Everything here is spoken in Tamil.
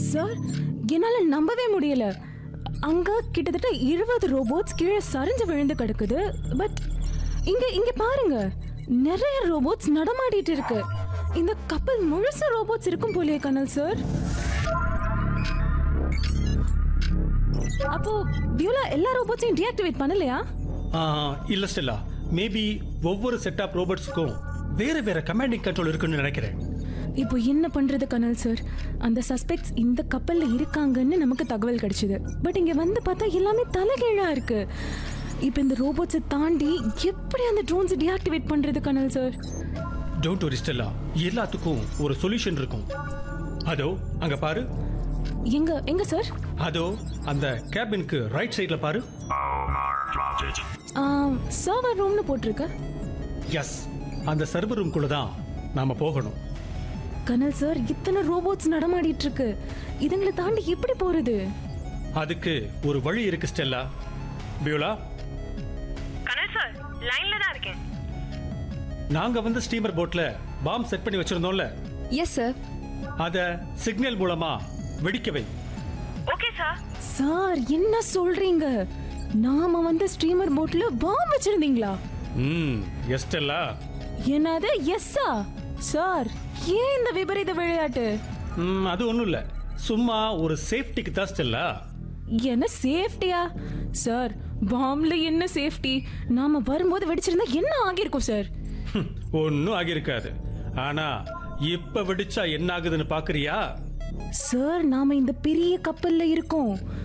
சார் என்னால நம்பவே முடியல அங்க கிட்டத்தட்ட இருபது ரோபோட்ஸ் கீழே சரிஞ்சு விழுந்து கிடக்குது பட் இங்க இங்க பாருங்க நிறைய ரோபோட்ஸ் நடமாடிட்டு இருக்கு இந்த கப்பல் முழுசா ரோபோட்ஸ் இருக்கும் போலயே கனல் சார் அப்போ பியூலா எல்லா ரோபோட்ஸையும் டீஆக்டிவேட் பண்ணலையா ஆ, இல்ல ஸ்டெல்லா மேபி ஒவ்வொரு செட் ஆஃப் ரோபோட்ஸுக்கும் வேற வேற கமாண்டிங் கண்ட்ரோல் இருக்குன்னு நினைக்கிறேன் இப்போ என்ன பண்றது கனல் சார் அந்த சஸ்பெக்ட்ஸ் இந்த கப்பல்ல இருக்காங்கன்னு நமக்கு தகவல் கிடைச்சது பட் இங்க வந்து பார்த்தா எல்லாமே தலைகீழா இருக்கு இப்போ இந்த ரோபோட்ஸை தாண்டி எப்படி அந்த ட்ரோன்ஸ் டீஆக்டிவேட் பண்றது கனல் சார் டோன்ட் வரி ஸ்டெல்லா எல்லாத்துக்கும் ஒரு சொல்யூஷன் இருக்கும் அதோ அங்க பாரு எங்க எங்க சார் அதோ அந்த கேபினுக்கு ரைட் சைடுல பாரு சர்வர் ரூம்னு போட்டிருக்கு எஸ் அந்த சர்வர் ரூம்குள்ள தான் நாம போகணும் கனல் சார் இத்தனை ரோபோட்ஸ் நடமாடிட்டு இருக்கு இதுங்களை தாண்டி எப்படி போறது அதுக்கு ஒரு வழி இருக்கு ஸ்டெல்லா பியூலா கனல் சார் லைன்ல தான் இருக்கேன் நாங்க வந்து ஸ்டீமர் போட்ல பாம் செட் பண்ணி வச்சிருந்தோம்ல எஸ் சார் அத சிக்னல் மூலமா வெடிக்க வை ஓகே சார் சார் என்ன சொல்றீங்க நாம வந்து ஸ்ட்ரீமர் போட்ல பாம் வச்சிருந்தீங்களா ம் எஸ் ஸ்டெல்லா என்னது எஸ்ஸா சார் ஏன் இந்த விபரீத விளையாட்டு ம், அது ஒண்ணும் இல்ல சும்மா ஒரு சேஃப்டிக்கு தான் ஸ்டெல்லா என்ன சேஃப்டியா சார் பாம்ல என்ன சேஃப்டி நாம வரும்போது வெடிச்சிருந்தா என்ன ஆகியிருக்கும் சார் ஒன்னும் ஆகியிருக்காது ஆனா இப்ப வெடிச்சா என்ன ஆகுதுன்னு பாக்குறியா சார் நாம இந்த பெரிய கப்பல்ல இருக்கோம்